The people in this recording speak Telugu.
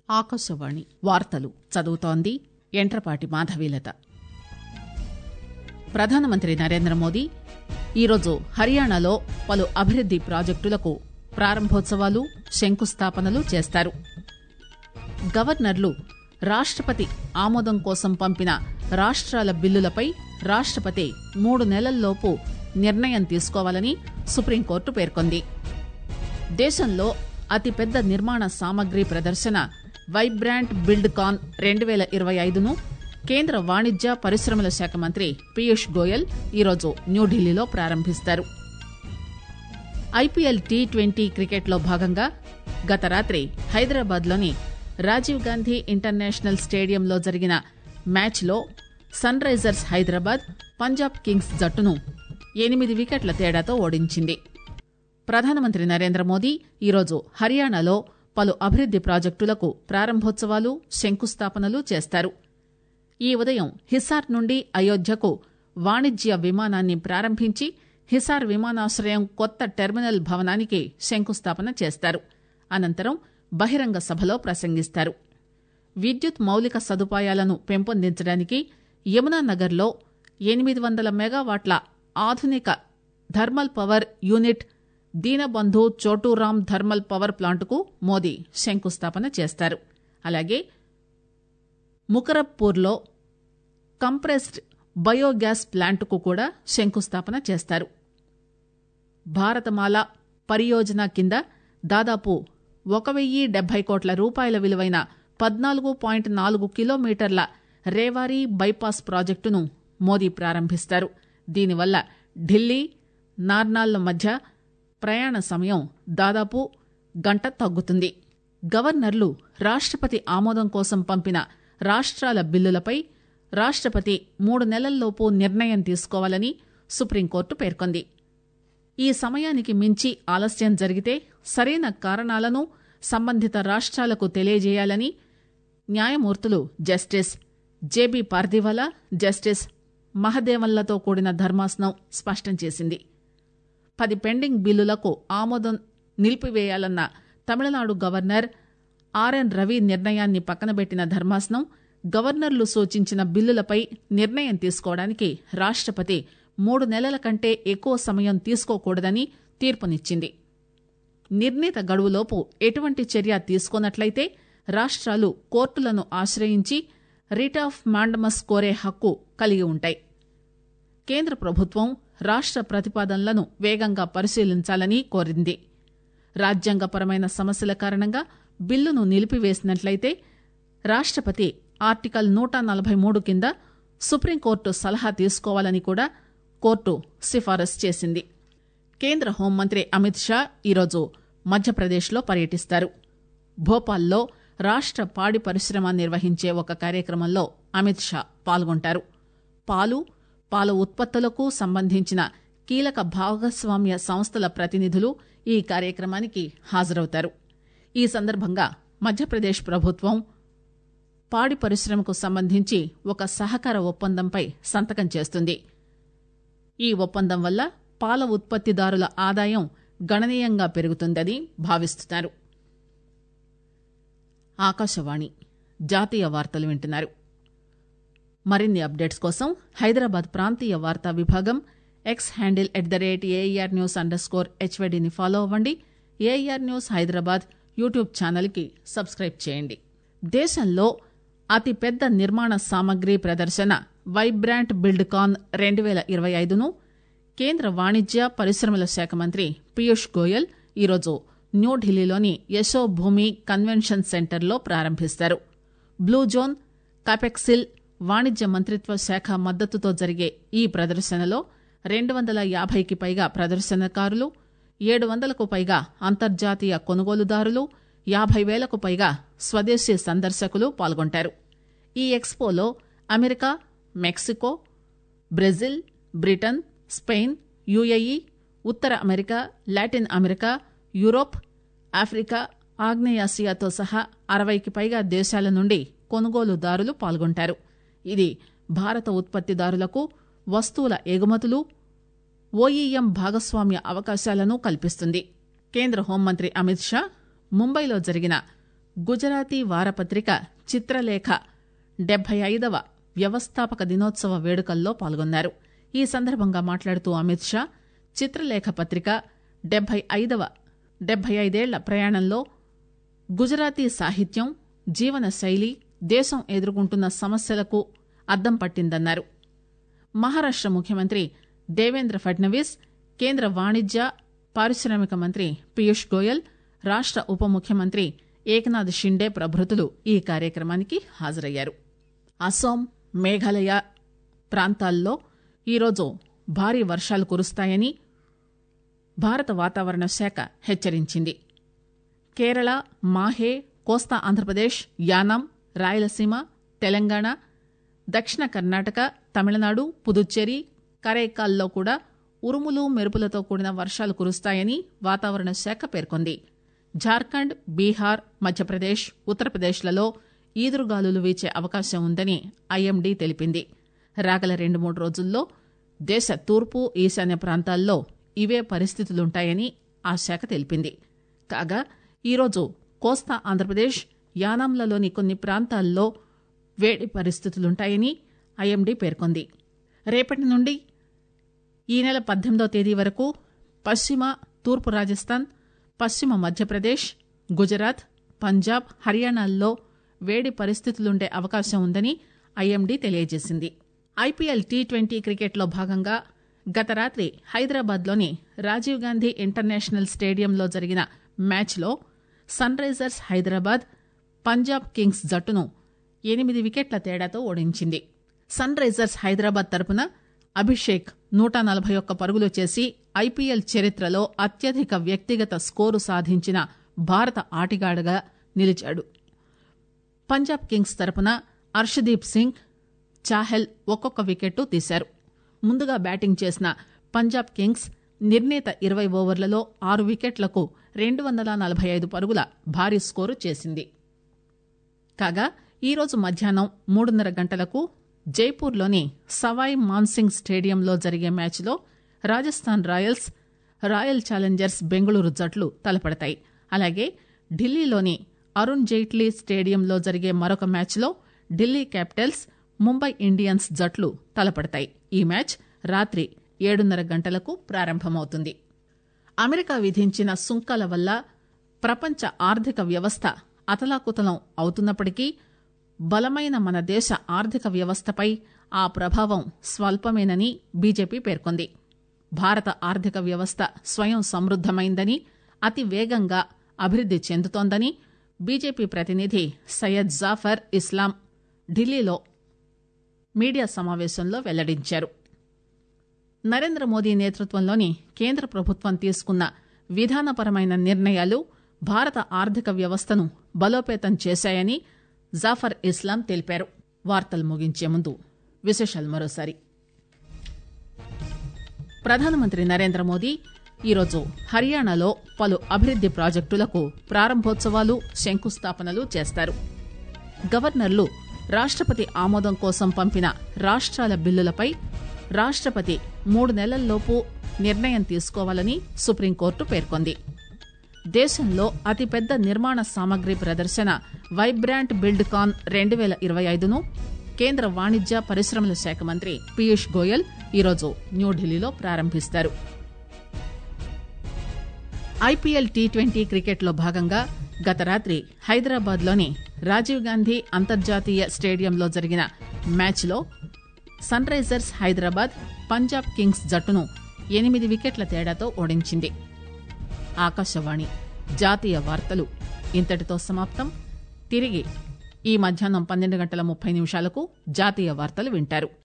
ఆకాశవాణి వార్తలు చదువుతోంది ఎంట్రపాటి మాధవీలత ప్రధానమంత్రి నరేంద్ర మోదీ ఈరోజు హర్యానాలో పలు అభివృద్ది ప్రాజెక్టులకు ప్రారంభోత్సవాలు శంకుస్థాపనలు చేస్తారు గవర్నర్లు రాష్టపతి ఆమోదం కోసం పంపిన రాష్ట్రాల బిల్లులపై రాష్టపతి మూడు నెలల్లోపు నిర్ణయం తీసుకోవాలని సుప్రీంకోర్టు పేర్కొంది దేశంలో అతిపెద్ద నిర్మాణ సామగ్రి ప్రదర్శన వైబ్రాంట్ బిల్డ్ కాన్ రెండు పేల ఇరవై ఐదును కేంద్ర వాణిజ్య పరిశ్రమల శాఖ మంత్రి పీయూష్ గోయల్ ఈరోజు న్యూఢిల్లీలో ప్రారంభిస్తారు ఐపీఎల్ టీ ట్వంటీ క్రికెట్లో భాగంగా గత రాత్రి హైదరాబాద్లోని రాజీవ్ గాంధీ ఇంటర్నేషనల్ స్టేడియంలో జరిగిన మ్యాచ్లో Sunrisers Hyderabad Punjab Kings జట్టును ఎనిమిది వికెట్ల తేడాతో ఓడించింది ప్రధానమంత్రి నరేంద్ర మోదీ ఈరోజు హర్యానాలో పలు అభివృద్ది ప్రాజెక్టులకు ప్రారంభోత్సవాలు శంకుస్థాపనలు చేస్తారు ఈ ఉదయం హిసార్ నుండి అయోధ్యకు వాణిజ్య విమానాన్ని ప్రారంభించి హిసార్ విమానాశ్రయం కొత్త టెర్మినల్ భవనానికి శంకుస్థాపన చేస్తారు అనంతరం బహిరంగ సభలో ప్రసంగిస్తారు విద్యుత్ మౌలిక సదుపాయాలను పెంపొందించడానికి యమునానగర్లో ఎనిమిది వందల మెగావాట్ల ఆధునిక thermal power unit Deenbandhu Chhoturam thermal power ప్లాంటుకు మోదీ శంకుస్థాపన చేస్తారు అలాగే ముకరబ్బూర్లో కంప్రెస్డ్ బయోగ్యాస్ ప్లాంటుకు కూడా శంకుస్థాపన చేస్తారు భారతమాల పరియోజన కింద దాదాపు ఒక వెయ్యి డెబ్బై కోట్ల రూపాయల విలువైన పద్నాలుగు పాయింట్ నాలుగు కిలోమీటర్ల రేవారీ బైపాస్ ప్రాజెక్టును మోదీ ప్రారంభిస్తారు దీనివల్ల ఢిల్లీ నార్నాళ్ల మధ్య ప్రయాణ సమయం దాదాపు గంట తగ్గుతుంది గవర్నర్లు రాష్టపతి ఆమోదం కోసం పంపిన రాష్ట్రాల బిల్లులపై రాష్టపతి మూడు నెలల్లోపు నిర్ణయం తీసుకోవాలని సుప్రీంకోర్టు పేర్కొంది ఈ సమయానికి మించి ఆలస్యం జరిగితే సరైన కారణాలను సంబంధిత రాష్ట్రాలకు తెలియజేయాలని న్యాయమూర్తులు జస్టిస్ జేబీ పార్దివాలా జస్టిస్ మహదేవన్లతో కూడిన ధర్మాసనం స్పష్టం చేసింది పది పెండింగ్ బిల్లులకు ఆమోదం నిలిపివేయాలన్న తమిళనాడు గవర్నర్ ఆర్ఎన్ రవి నిర్ణయాన్ని పక్కనబెట్టిన ధర్మాసనం గవర్నర్లు సూచించిన బిల్లులపై నిర్ణయం తీసుకోవడానికి రాష్టపతి మూడు నెలల కంటే ఎక్కువ సమయం తీసుకోకూడదని తీర్పునిచ్చింది నిర్ణీత గడువులోపు ఎటువంటి చర్య తీసుకోనట్లయితే రాష్ట్రాలు కోర్టులను ఆశ్రయించి రిట్ ఆఫ్ మాండమస్ కోరే హక్కు కలిగి ఉంటాయి కేంద్ర ప్రభుత్వం రాష్ట ప్రతిపాదనలను వేగంగా పరిశీలించాలని కోరింది రాజ్యాంగపరమైన సమస్యల కారణంగా బిల్లును నిలిపివేసినట్లయితే రాష్టపతి ఆర్టికల్ నూట నలభై మూడు కింద సుప్రీంకోర్టు సలహా తీసుకోవాలని కూడా కోర్టు సిఫారసు చేసింది కేంద్ర హోంమంత్రి అమిత్ షా ఈరోజు మధ్యప్రదేశ్లో పర్యటిస్తారు భోపాల్లో రాష్ట పాడి పరిశ్రమ నిర్వహించే ఒక కార్యక్రమంలో అమిత్ షా పాల్గొంటారు పాలు పాల ఉత్పత్తులకు సంబంధించిన కీలక భాగస్వామ్య సంస్థల ప్రతినిధులు ఈ కార్యక్రమానికి హాజరవుతారు ఈ సందర్భంగా మధ్యప్రదేశ్ ప్రభుత్వం పాడి పరిశ్రమకు సంబంధించి ఒక సహకార ఒప్పందంపై సంతకం చేస్తుంది ఈ ఒప్పందం వల్ల పాల ఉత్పత్తిదారుల ఆదాయం గణనీయంగా పెరుగుతుందని భావిస్తున్నారు ఆకాశవాణి జాతీయ వార్తలు వింటున్నారు మరిన్ని అప్డేట్స్ కోసం హైదరాబాద్ ప్రాంతీయ వార్తా విభాగం X handle at the rate A R news under score హెచ్వైడిని ఫాలో అవ్వండి ఏఆర్ న్యూస్ హైదరాబాద్ యూట్యూబ్ ఛానల్కి సబ్స్క్రైబ్ చేయండి దేశంలో అతిపెద్ద నిర్మాణ సామగ్రి ప్రదర్శన వైబ్రాంట్ బిల్డ్ కాన్ రెండు పేల ఇరవై ఐదును కేంద్ర వాణిజ్య పరిశ్రమల శాఖ మంత్రి పీయూష్ గోయల్ ఈరోజు న్యూఢిల్లీలోని యశోభూమి కన్వెన్షన్ సెంటర్లో ప్రారంభిస్తారు బ్లూ జోన్ కాపెక్సిల్ వాణిజ్య మంత్రిత్వ శాఖ మద్దతుతో జరిగే ఈ ప్రదర్శనలో రెండు వందల యాభైకి పైగా ప్రదర్శనకారులు ఏడు వందలకు పైగా అంతర్జాతీయ కొనుగోలుదారులు యాభై వేలకు పైగా స్వదేశీ సందర్శకులు పాల్గొంటారు ఈ ఎక్స్పోలో America Mexico Brazil Britain Spain UAE ఉత్తర America Latin America Europe Africa ఆగ్నేయాసియాతో సహా అరవైకి పైగా దేశాల నుండి కొనుగోలుదారులు పాల్గొంటారు ఇది భారత ఉత్పత్తిదారులకు వస్తువుల ఎగుమతులు ఓఈఎం భాగస్వామ్య అవకాశాలను కల్పిస్తుంది కేంద్ర హోంమంత్రి అమిత్ షా ముంబైలో జరిగిన గుజరాతీ వారపత్రిక చిత్రలేఖ డెబ్బై ఐదవ వ్యవస్థాపక దినోత్సవ వేడుకల్లో పాల్గొన్నారు ఈ సందర్భంగా మాట్లాడుతూ అమిత్ షా చిత్రలేఖ పత్రిక డెబ్బై ఐదవ డెబ్బై ఐదేళ్ల ప్రయాణంలో గుజరాతీ సాహిత్యం జీవన శైలి దేశం ఎదుర్కొంటున్న సమస్యలకు అద్దం పట్టిందన్నారు మహారాష్ట ముఖ్యమంత్రి దేవేంద్ర ఫడ్నవీస్ కేంద్ర వాణిజ్య పారిశ్రామిక మంత్రి పీయూష్ గోయల్ రాష్ట ఉప ముఖ్యమంత్రి ఏకనాథ్ షిండే ప్రభృతులు ఈ కార్యక్రమానికి హాజరయ్యారు అస్సాం మేఘాలయ ప్రాంతాల్లో ఈరోజు భారీ వర్షాలు కురుస్తాయని భారత వాతావరణ శాఖ హెచ్చరించింది కేరళ మాహే కోస్తా ఆంధ్రప్రదేశ్ యానాం రాయలసీమ తెలంగాణ దక్షిణ కర్ణాటక తమిళనాడు పుదుచ్చేరి కరైకాల్లో కూడా ఉరుములు మెరుపులతో కూడిన వర్షాలు కురుస్తాయని వాతావరణ శాఖ పేర్కొంది జార్ఖండ్ బీహార్ మధ్యప్రదేశ్ ఉత్తరప్రదేశ్లలో ఈదురుగాలులు వీచే అవకాశం ఉందని ఐఎండీ తెలిపింది రాగల రెండు మూడు రోజుల్లో దేశ తూర్పు ఈశాన్య ప్రాంతాల్లో ఇవే పరిస్థితులుంటాయని ఆ శాఖ తెలిపింది కాగా ఈరోజు కోస్తా ఆంధ్రప్రదేశ్ యానాంలలోని కొన్ని ప్రాంతాల్లో వేడి పరిస్థితులుంటాయని ఐఎండీ పేర్కొంది రేపటి నుండి ఈ నెల పద్దెనిమిదో తేదీ వరకు పశ్చిమ తూర్పు రాజస్థాన్ పశ్చిమ మధ్యప్రదేశ్ గుజరాత్ పంజాబ్ హర్యానాల్లో వేడి పరిస్థితులుండే అవకాశం ఉందని ఐఎండీ తెలియజేసింది ఐపీఎల్ టీ ట్వంటీ క్రికెట్లో భాగంగా గత రాత్రి హైదరాబాద్లోని రాజీవ్ గాంధీ ఇంటర్నేషనల్ స్టేడియంలో జరిగిన మ్యాచ్లో Sunrisers Hyderabad Punjab Kings జట్టును ఎనిమిది వికెట్ల తేడాతో ఓడించింది సన్ రైజర్స్ హైదరాబాద్ తరపున అభిషేక్ నూట నలభై ఒక్క పరుగులు చేసి ఐపీఎల్ చరిత్రలో అత్యధిక వ్యక్తిగత స్కోరు సాధించిన భారత ఆటగాడుగా నిలిచాడు పంజాబ్ కింగ్స్ తరపున అర్షదీప్ సింగ్ చాహెల్ ఒక్కొక్క వికెట్టు తీశారు ముందుగా బ్యాటింగ్ చేసిన పంజాబ్ కింగ్స్ నిర్ణీత ఇరవై ఓవర్లలో ఆరు వికెట్లకు రెండు వందల నలభై ఐదు పరుగుల భారీ స్కోరు చేసింది కాగా ఈరోజు మధ్యాహ్నం మూడున్నర గంటలకు జైపూర్లోని సవాయ్ మాన్సింగ్ స్టేడియంలో జరిగే మ్యాచ్లో Rajasthan Royals Royal Challengers Bengaluru జట్లు తలపడతాయి అలాగే ఢిల్లీలోని అరుణ్ జైట్లీ స్టేడియంలో జరిగే మరొక మ్యాచ్లో ఢిల్లీ క్యాపిటల్స్ ముంబై ఇండియన్స్ జట్లు తలపడతాయి ఈ మ్యాచ్ రాత్రి ఏడున్నర గంటలకు ప్రారంభమవుతుంది అమెరికా విధించిన సుంకాల వల్ల ప్రపంచ ఆర్థిక వ్యవస్థ అతలాకుతలం అవుతున్నప్పటికీ బలమైన మన దేశ ఆర్థిక వ్యవస్థపై ఆ ప్రభావం స్వల్పమేనని బీజేపీ పేర్కొంది భారత ఆర్థిక వ్యవస్థ స్వయం సమృద్దమైందని అతి వేగంగా అభివృద్ది చెందుతోందని బీజేపీ ప్రతినిధి సయ్యద్ జాఫర్ ఇస్లాం ఢిల్లీలో మీడియా సమావేశంలో వెల్లడించారు నరేంద్ర మోదీ నేతృత్వంలోని కేంద్ర ప్రభుత్వం తీసుకున్న విధానపరమైన నిర్ణయాలు భారత ఆర్థిక వ్యవస్థను బలోపేతం చేశాయని జాఫర్ ఇస్లాం తెలిపారు వార్తలు ముగించే ముందు విశేషాలు మరోసారి ప్రధానమంత్రి నరేంద్ర మోదీ ఈరోజు హర్యానాలో పలు అభివృద్ది ప్రాజెక్టులకు ప్రారంభోత్సవాలు శంకుస్థాపనలు చేస్తారు గవర్నర్లు రాష్టపతి ఆమోదం కోసం పంపిన రాష్ట్రాల బిల్లులపై రాష్టపతి మూడు నెలల్లోపు నిర్ణయం తీసుకోవాలని సుప్రీంకోర్టు పేర్కొంది దేశంలో అతిపెద్ద నిర్మాణ సామగ్రి ప్రదర్శన వైబ్రాంట్ బిల్డ్ కాన్ రెండు వేల ఇరవై ఐదును కేంద్ర వాణిజ్య పరిశ్రమల శాఖ మంత్రి పీయూష్ గోయల్ ఈరోజు న్యూఢిల్లీలో ప్రారంభిస్తారు ఐపీఎల్ టీ ట్వంటీ క్రికెట్లో భాగంగా గత రాత్రి హైదరాబాద్లోని రాజీవ్ గాంధీ అంతర్జాతీయ స్టేడియంలో జరిగిన మ్యాచ్లో Sunrisers Hyderabad Punjab Kings జట్టును ఎనిమిది వికెట్ల తేడాతో ఓడించింది ఆకాశవాణి జాతీయ వార్తలు ఇంతటితో సమాప్తం తిరిగి ఈ మధ్యాహ్నం పన్నెండు గంటల ముప్పై నిమిషాలకు జాతీయ వార్తలు వింటారు